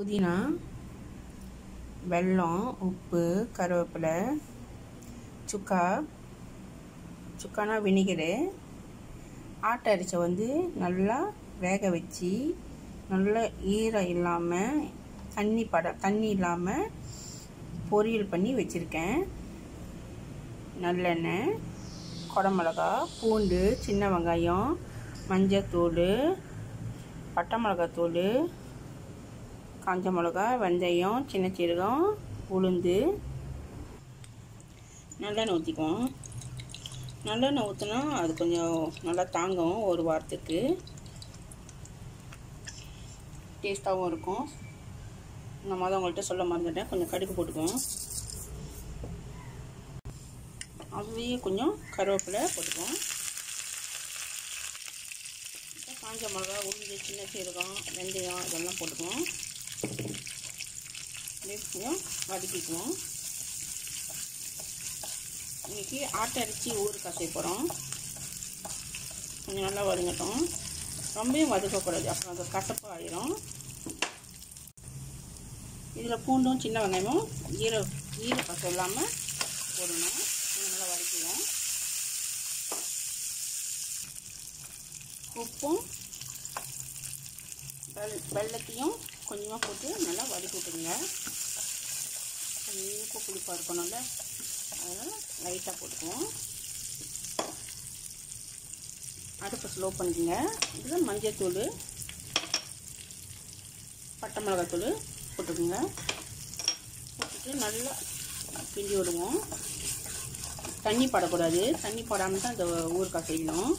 புதினா வெல்லம் உப்பு கருவேப்பிலை சுக்கா சுக்கானா வினிகரு ஆட்டை அரிசை வந்து நல்லா வேக வச்சு நல்லா ஈரம் இல்லாமல் தண்ணி பட தண்ணி இல்லாமல் பொரியல் பண்ணி வச்சுருக்கேன் நல்லெண்ணெய் குடமிளகா பூண்டு சின்ன வெங்காயம் மஞ்சத்தூள் பட்டை மிளகாத்தூள் காஞ்ச மிளகா வெந்தயம் சின்ன சீரகம் உளுந்து நல்லெண்ணெய் ஊற்றிக்குவோம் நல்லெண்ணெய் ஊற்றினா அது கொஞ்சம் நல்லா தாங்கும் ஒரு வாரத்துக்கு டேஸ்ட்டாகவும் இருக்கும் இந்த மாதிரி உங்கள்கிட்ட சொல்ல மறந்துட்டேன் கொஞ்சம் கடுகு போட்டுக்குவோம் அதுலேயே கொஞ்சம் கருவேப்பிலை போட்டுக்குவோம் காஞ்ச மிளகா உளுந்து சின்ன சீரகம் வெந்தயம் இதெல்லாம் போட்டுக்குவோம் கொஞ்சம் வதக்கிக்குவோம் இன்றைக்கி ஆட்டை அரிசி ஊறுக்காய் செய்ய போகிறோம் கொஞ்சம் நல்லா வதங்கட்டும் ரொம்பவும் வதக்கக்கூடாது அப்புறம் அது கசப்பு ஆயிரும் இதில் பூண்டும் சின்ன வெங்காயமும் ஈர ஈர பசம் இல்லாமல் போடணும் கொஞ்சம் நல்லா வதக்குவோம் உப்பும் வெள் வெள்ளத்தையும் கொஞ்சமாக போட்டு நல்லா வதக்கி விட்டுருங்க கொஞ்சம் இனிப்பு புளிப்பாக இருக்கணும்ல அதனால் லைட்டாக போட்டுக்குவோம் அடுப்பை ஸ்லோ பண்ணிக்கோங்க இதில் மஞ்சத்தூள் பட்டை மிளகாத்தூள் போட்டுக்கோங்க போட்டுட்டு நல்லா கிண்டி விடுவோம் தண்ணி படக்கூடாது தண்ணி போடாமல் தான் இந்த ஊறுக்காய் செய்யணும்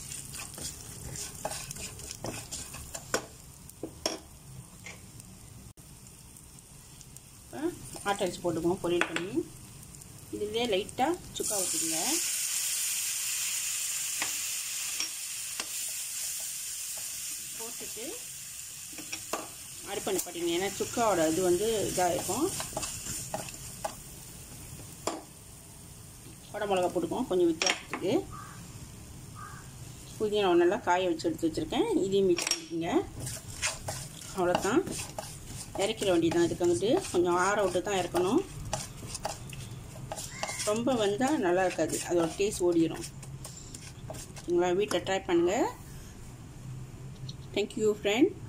ஆட்டை அரிசி போட்டுக்குவோம் பொரியல் பண்ணி இதுலேயே லைட்டாக சுக்கா ஊற்றிடுங்க போட்டுட்டு அடுப்பண்ணி பண்ணிங்க ஏன்னா சுக்காவோட இது வந்து இதாக இருக்கும் வடை மிளகா போட்டுக்குவோம் கொஞ்சம் வித்தியாசத்துக்கு புதினா நல்லா காய வச்சு எடுத்து வச்சுருக்கேன் இதையும் மிக்ஸ் பண்ணிக்கோங்க அவ்வளோதான் இறக்கிற வண்டி தான் இதுக்கு வந்துட்டு கொஞ்சம் ஆற விட்டு தான் இறக்கணும் ரொம்ப வந்தால் நல்லா இருக்காது அதோட டேஸ்ட் ஓடிடும் சரிங்களா வீட்டில் ட்ரை பண்ணுங்கள் தேங்க்யூ ஃப்ரெண்ட்